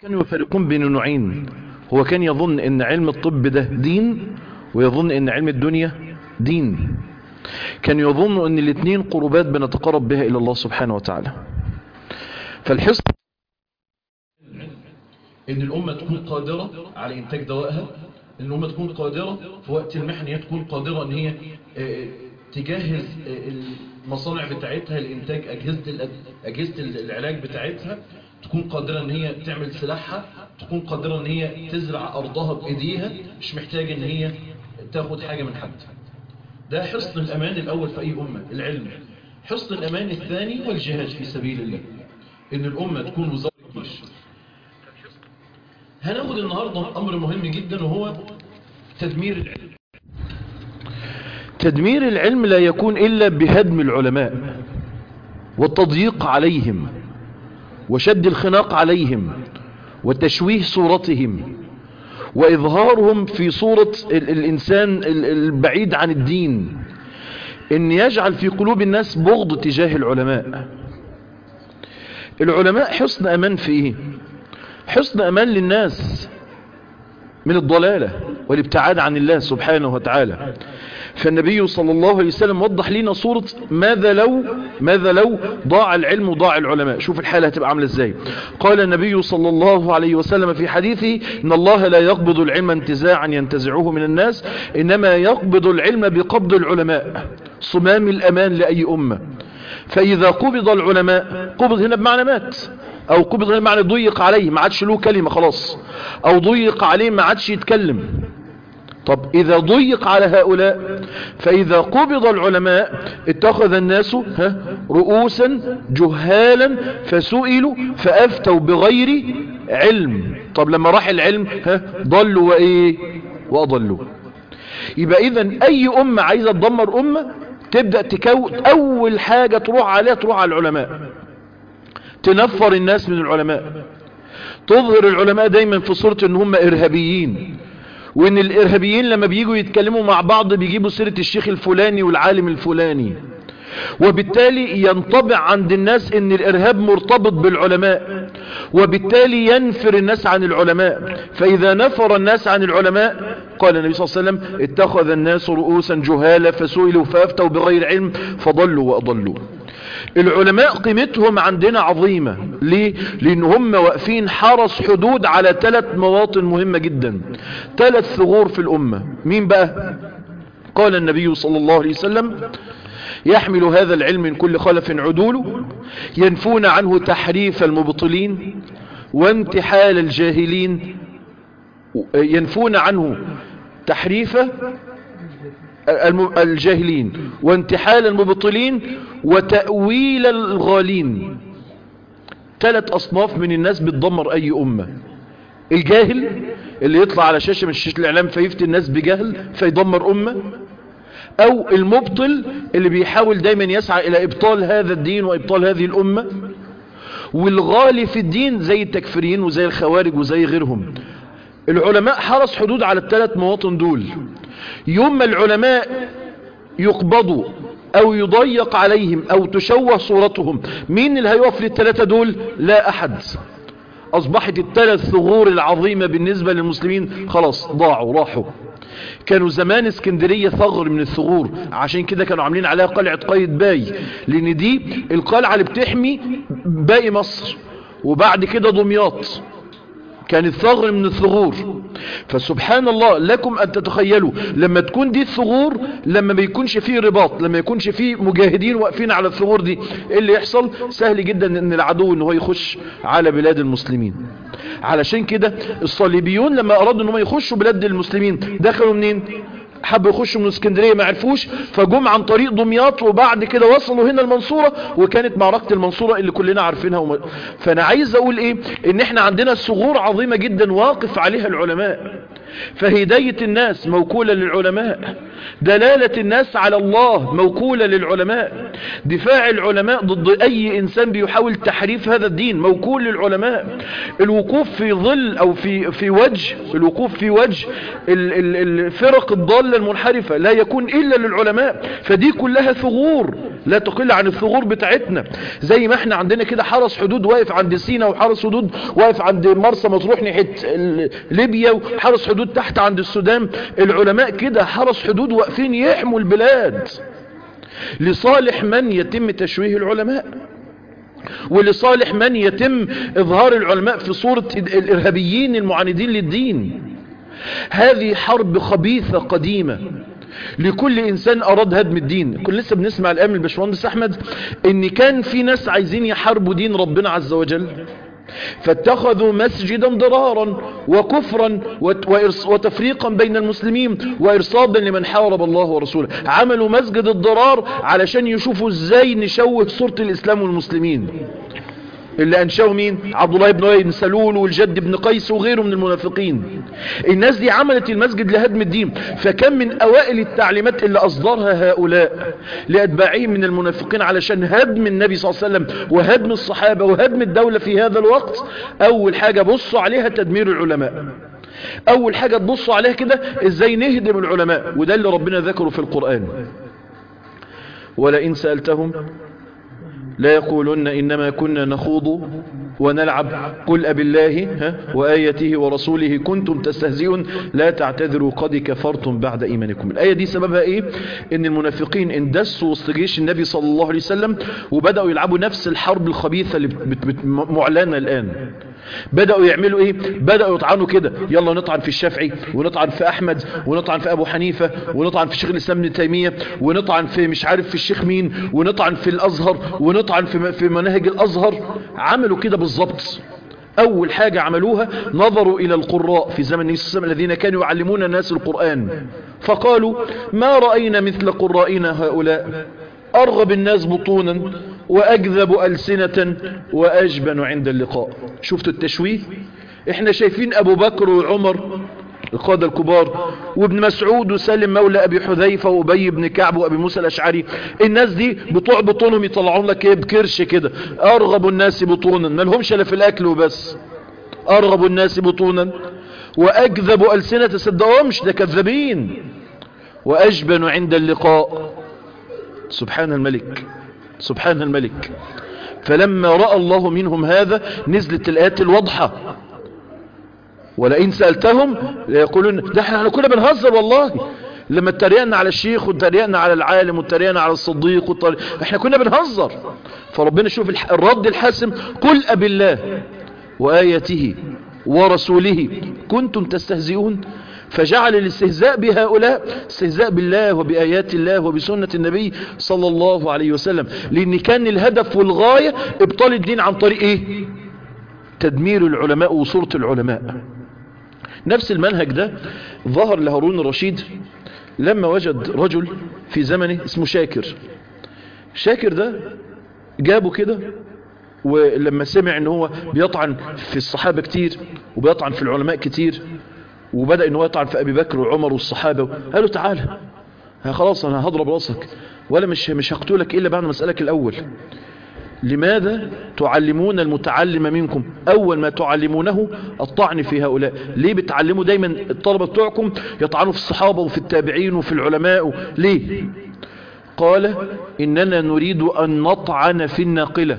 كانوا يفرقون بين نوعين هو كان يظن ان علم الطب ده دين ويظن ان علم الدنيا دين كان يظن ان الاثنين قربات بنتقرب بها الى الله سبحانه وتعالى فالحصن ان الامة تكون قادرة على انتاج دوائها ان الامة تكون قادرة في وقت المحن هي تكون قادرة ان هي آه، تجهز آه، المصانع بتاعتها لانتاج اجهزة الأد- اجهزة العلاج بتاعتها تكون قادرة ان هي تعمل سلاحها تكون قادرة ان هي تزرع ارضها بايديها مش محتاجة ان هي تاخد حاجة من حد ده حصن الامان الاول في اي امة العلم حصن الامان الثاني هو الجهاد في سبيل الله ان الامة تكون وزارة الجيش هناخد النهاردة امر مهم جدا وهو تدمير العلم تدمير العلم لا يكون الا بهدم العلماء والتضييق عليهم وشد الخناق عليهم وتشويه صورتهم وإظهارهم في صورة ال- الإنسان ال- البعيد عن الدين إن يجعل في قلوب الناس بغض تجاه العلماء العلماء حسن أمان في إيه حسن أمان للناس من الضلالة والابتعاد عن الله سبحانه وتعالى فالنبي صلى الله عليه وسلم وضح لنا صورة ماذا لو ماذا لو ضاع العلم وضاع العلماء شوف الحالة هتبقى عاملة ازاي قال النبي صلى الله عليه وسلم في حديثه ان الله لا يقبض العلم انتزاعا ينتزعه من الناس انما يقبض العلم بقبض العلماء صمام الامان لأي أمة فإذا قبض العلماء قبض هنا بمعنى مات او قبض هنا بمعنى ضيق عليه ما عادش له كلمة خلاص او ضيق عليه ما عادش يتكلم طب إذا ضيق على هؤلاء فإذا قبض العلماء اتخذ الناس ها رؤوسا جهالا فسئلوا فأفتوا بغير علم طب لما راح العلم ها ضلوا وإيه وأضلوا يبقى إذا أي أمة عايزة تدمر أمة تبدأ تكون أول حاجة تروح عليها تروح على العلماء تنفر الناس من العلماء تظهر العلماء دايما في صورة ان هم ارهابيين وان الارهابيين لما بييجوا يتكلموا مع بعض بيجيبوا سيرة الشيخ الفلاني والعالم الفلاني وبالتالي ينطبع عند الناس ان الارهاب مرتبط بالعلماء وبالتالي ينفر الناس عن العلماء فاذا نفر الناس عن العلماء قال النبي صلى الله عليه وسلم اتخذ الناس رؤوسا جهالا فسئلوا فافتوا بغير علم فضلوا واضلوا العلماء قيمتهم عندنا عظيمة ليه؟ لان هم واقفين حرس حدود على ثلاث مواطن مهمة جدا ثلاث ثغور في الامة مين بقى قال النبي صلى الله عليه وسلم يحمل هذا العلم من كل خلف عدول ينفون عنه تحريف المبطلين وانتحال الجاهلين ينفون عنه تحريف الم- الجاهلين وانتحال المبطلين وتأويل الغالين ثلاث أصناف من الناس بتدمر أي أمة الجاهل اللي يطلع على شاشة من شاشة الإعلام فيفتي الناس بجهل فيدمر أمة أو المبطل اللي بيحاول دايما يسعى إلى إبطال هذا الدين وإبطال هذه الأمة والغالي في الدين زي التكفيريين وزي الخوارج وزي غيرهم العلماء حرس حدود على الثلاث مواطن دول يوم ما العلماء يقبضوا او يضيق عليهم او تشوه صورتهم مين اللي هيقف للثلاثة دول لا احد اصبحت الثلاث ثغور العظيمة بالنسبة للمسلمين خلاص ضاعوا راحوا كانوا زمان اسكندرية ثغر من الثغور عشان كده كانوا عاملين عليها قلعة قايد باي لان دي القلعة اللي بتحمي باقي مصر وبعد كده دمياط كانت ثغر من الثغور فسبحان الله لكم أن تتخيلوا لما تكون دي الثغور لما ما يكونش فيه رباط لما يكونش فيه مجاهدين واقفين على الثغور دي ايه اللي يحصل سهل جدا ان العدو ان هو يخش على بلاد المسلمين علشان كده الصليبيون لما ارادوا ان هم يخشوا بلاد المسلمين دخلوا منين حبوا يخشوا من اسكندرية ما عرفوش فجم عن طريق دمياط وبعد كده وصلوا هنا المنصورة وكانت معركة المنصورة اللي كلنا عارفينها وم... فانا عايز اقول ايه ان احنا عندنا ثغور عظيمة جدا واقف عليها العلماء فهداية الناس موكولة للعلماء دلالة الناس على الله موكولة للعلماء دفاع العلماء ضد أي إنسان بيحاول تحريف هذا الدين موكول للعلماء الوقوف في ظل أو في, في وجه الوقوف في وجه الفرق الضالة المنحرفة لا يكون إلا للعلماء فدي كلها ثغور لا تقل عن الثغور بتاعتنا زي ما احنا عندنا كده حرس حدود واقف عند سينا وحرس حدود واقف عند مرسى مطروح ناحية ليبيا وحرس حدود تحت عند السودان العلماء كده حرس حدود واقفين يحموا البلاد لصالح من يتم تشويه العلماء ولصالح من يتم اظهار العلماء في صورة الارهابيين المعاندين للدين هذه حرب خبيثة قديمة لكل انسان اراد هدم الدين كل لسه بنسمع الان من الباشمهندس احمد ان كان في ناس عايزين يحاربوا دين ربنا عز وجل فاتخذوا مسجدا ضرارا وكفرا وتفريقا بين المسلمين وارصادا لمن حارب الله ورسوله عملوا مسجد الضرار علشان يشوفوا ازاي نشوه صورة الاسلام والمسلمين اللي انشأه مين عبد الله بن بن سلول والجد بن قيس وغيره من المنافقين الناس دي عملت المسجد لهدم الدين فكان من اوائل التعليمات اللي اصدرها هؤلاء لاتباعهم من المنافقين علشان هدم النبي صلى الله عليه وسلم وهدم الصحابة وهدم الدولة في هذا الوقت اول حاجة بصوا عليها تدمير العلماء اول حاجة تبصوا عليها كده ازاي نهدم العلماء وده اللي ربنا ذكره في القرآن ولئن سألتهم لا يقولون إنما كنا نخوض ونلعب قل أب الله وآيته ورسوله كنتم تستهزئون لا تعتذروا قد كفرتم بعد إيمانكم الآية دي سببها إيه إن المنافقين اندسوا وسط جيش النبي صلى الله عليه وسلم وبدأوا يلعبوا نفس الحرب الخبيثة اللي بت بت معلنة الآن بدأوا يعملوا ايه بدأوا يطعنوا كده يلا نطعن في الشافعي ونطعن في احمد ونطعن في ابو حنيفة ونطعن في شيخ الاسلام ابن تيمية ونطعن في مش عارف في الشيخ مين ونطعن في الازهر ونطعن في في مناهج الازهر عملوا كده بالظبط اول حاجة عملوها نظروا الى القراء في زمن النبي صلى الله عليه وسلم الذين كانوا يعلمون الناس القرآن فقالوا ما رأينا مثل قرائنا هؤلاء أرغب الناس بطونا وأكذب ألسنة وأجبن عند اللقاء شفتوا التشويه احنا شايفين أبو بكر وعمر القادة الكبار وابن مسعود وسالم مولى أبي حذيفة وأبي بن كعب وأبي موسى الأشعري الناس دي بتوع بطونهم يطلعون لك ايه بكرش كده أرغب الناس بطونا ما لهمش لا في الأكل وبس أرغب الناس بطونا وأكذب ألسنة تصدقهمش ده كذابين وأجبن عند اللقاء سبحان الملك سبحان الملك فلما رأى الله منهم هذا نزلت الآيات الواضحة ولئن سألتهم يقولون ده احنا كنا بنهزر والله لما اتريقنا على الشيخ واتريقنا على العالم واتريقنا على الصديق والطريق. احنا كنا بنهزر فربنا شوف الرد الحاسم قل أب الله وآياته ورسوله كنتم تستهزئون فجعل الاستهزاء بهؤلاء استهزاء بالله وبآيات الله وبسنة النبي صلى الله عليه وسلم لأن كان الهدف والغاية ابطال الدين عن طريق ايه تدمير العلماء وصورة العلماء نفس المنهج ده ظهر لهارون الرشيد لما وجد رجل في زمنه اسمه شاكر شاكر ده جابه كده ولما سمع ان هو بيطعن في الصحابة كتير وبيطعن في العلماء كتير وبدأ ان هو يطعن في ابي بكر وعمر والصحابة قال له تعالى خلاص انا هضرب راسك ولا مش مش هقتلك الا بعد ما اسالك الاول لماذا تعلمون المتعلم منكم اول ما تعلمونه الطعن في هؤلاء ليه بتعلموا دايما الطلبة بتوعكم يطعنوا في الصحابة وفي التابعين وفي العلماء ليه قال اننا نريد ان نطعن في الناقلة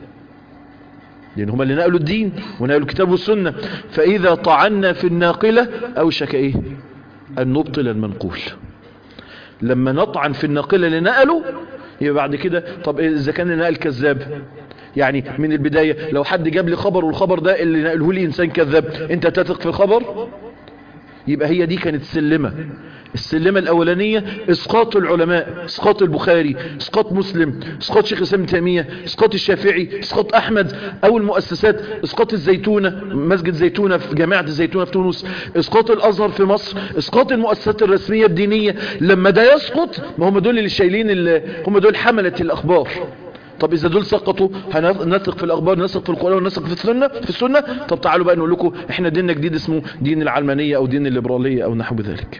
لان هم اللي نقلوا الدين ونقلوا الكتاب والسنة فاذا طعنا في الناقلة اوشك ايه ان نبطل المنقول لما نطعن في الناقلة اللي نقلوا يبقى بعد كده طب اذا كان النقل كذاب يعني من البداية لو حد جاب لي خبر والخبر ده اللي نقله لي انسان كذاب انت تثق في الخبر يبقى هي دي كانت سلمة السلمة الأولانية إسقاط العلماء إسقاط البخاري إسقاط مسلم إسقاط شيخ الإسلام تيمية إسقاط الشافعي إسقاط أحمد أو المؤسسات إسقاط الزيتونة مسجد زيتونة في جامعة الزيتونة في تونس إسقاط الأزهر في مصر إسقاط المؤسسات الرسمية الدينية لما ده يسقط ما هم دول اللي شايلين اللي هم دول حملة الأخبار طب إذا دول سقطوا هنثق في الأخبار نثق في القرآن ونثق في السنة في السنة طب تعالوا بقى نقول لكم احنا ديننا جديد اسمه دين العلمانية أو دين الليبرالية أو نحو ذلك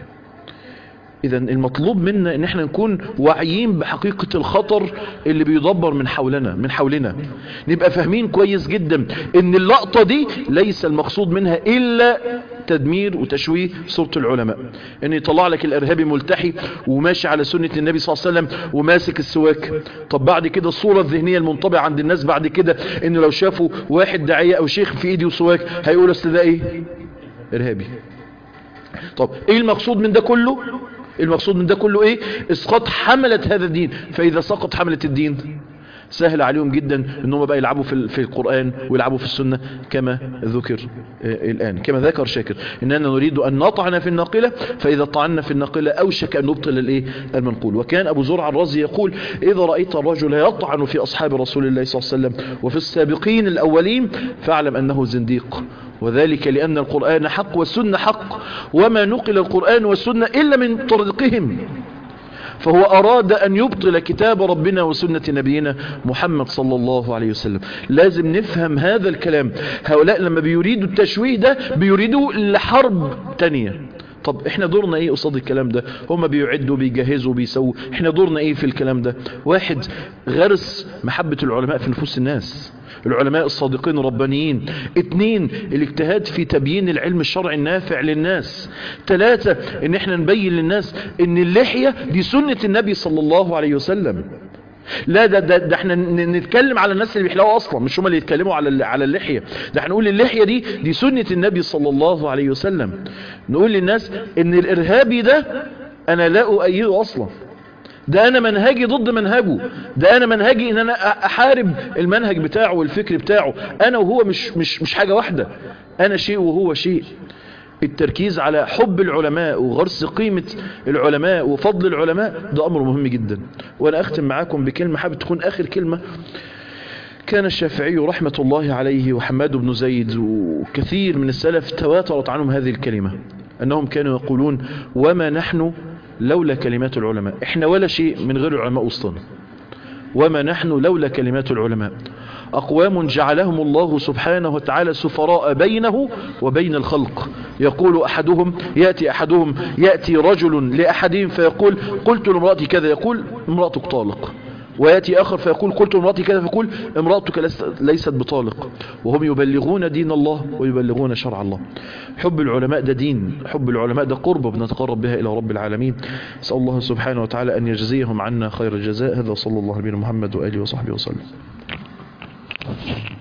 إذا المطلوب منا إن احنا نكون واعيين بحقيقة الخطر اللي بيدبر من حولنا من حولنا نبقى فاهمين كويس جدا إن اللقطة دي ليس المقصود منها إلا تدمير وتشويه صورة العلماء إن يطلع لك الإرهابي ملتحي وماشي على سنة النبي صلى الله عليه وسلم وماسك السواك طب بعد كده الصورة الذهنية المنطبعة عند الناس بعد كده إنه لو شافوا واحد داعية أو شيخ في إيدي وسواك هيقولوا أصل ده إيه إرهابي طب إيه المقصود من ده كله المقصود من ده كله ايه اسقاط حملة هذا الدين فاذا سقط حملة الدين سهل عليهم جدا انهم بقى يلعبوا في في القرآن ويلعبوا في السنة كما ذكر الآن كما ذكر شاكر إننا نريد أن نطعن في الناقلة فإذا طعنا في الناقلة أوشك أن نبطل الإيه المنقول وكان أبو زرع الرازي يقول إذا رأيت الرجل يطعن في أصحاب رسول الله صلى الله عليه وسلم وفي السابقين الأولين فاعلم أنه زنديق وذلك لأن القرآن حق والسنة حق وما نقل القرآن والسنة إلا من طريقهم فهو أراد أن يبطل كتاب ربنا وسنة نبينا محمد صلى الله عليه وسلم لازم نفهم هذا الكلام هؤلاء لما بيريدوا التشويه ده بيريدوا لحرب تانية طب احنا دورنا ايه قصاد الكلام ده هم بيعدوا بيجهزوا بيسووا احنا دورنا ايه في الكلام ده واحد غرس محبة العلماء في نفوس الناس العلماء الصادقين الربانيين اتنين الاجتهاد في تبيين العلم الشرعي النافع للناس ثلاثة ان احنا نبين للناس ان اللحية دي سنة النبي صلى الله عليه وسلم لا ده, ده, ده احنا نتكلم على الناس اللي بيحلقوا اصلا مش هم اللي يتكلموا على على اللحيه ده احنا نقول اللحيه دي دي سنه النبي صلى الله عليه وسلم نقول للناس ان الارهابي ده انا لا اؤيده اصلا ده انا منهجي ضد منهجه ده انا منهجي ان انا احارب المنهج بتاعه والفكر بتاعه انا وهو مش مش مش حاجه واحده انا شيء وهو شيء التركيز على حب العلماء وغرس قيمة العلماء وفضل العلماء ده أمر مهم جدا وأنا أختم معاكم بكلمة حابب تكون آخر كلمة كان الشافعي رحمة الله عليه وحماد بن زيد وكثير من السلف تواترت عنهم هذه الكلمة أنهم كانوا يقولون وما نحن لولا كلمات العلماء احنا ولا شيء من غير العلماء وسطنا وما نحن لولا كلمات العلماء أقوام جعلهم الله سبحانه وتعالى سفراء بينه وبين الخلق يقول أحدهم يأتي أحدهم يأتي رجل لأحدهم فيقول قلت لامرأتي كذا يقول امرأتك طالق ويأتي آخر فيقول قلت امرأتي كذا فيقول امرأتك ليست بطالق وهم يبلغون دين الله ويبلغون شرع الله حب العلماء ده دين حب العلماء ده قربة بنتقرب بها إلى رب العالمين أسأل الله سبحانه وتعالى أن يجزيهم عنا خير الجزاء هذا صلى الله عليه محمد وآله وصحبه وسلم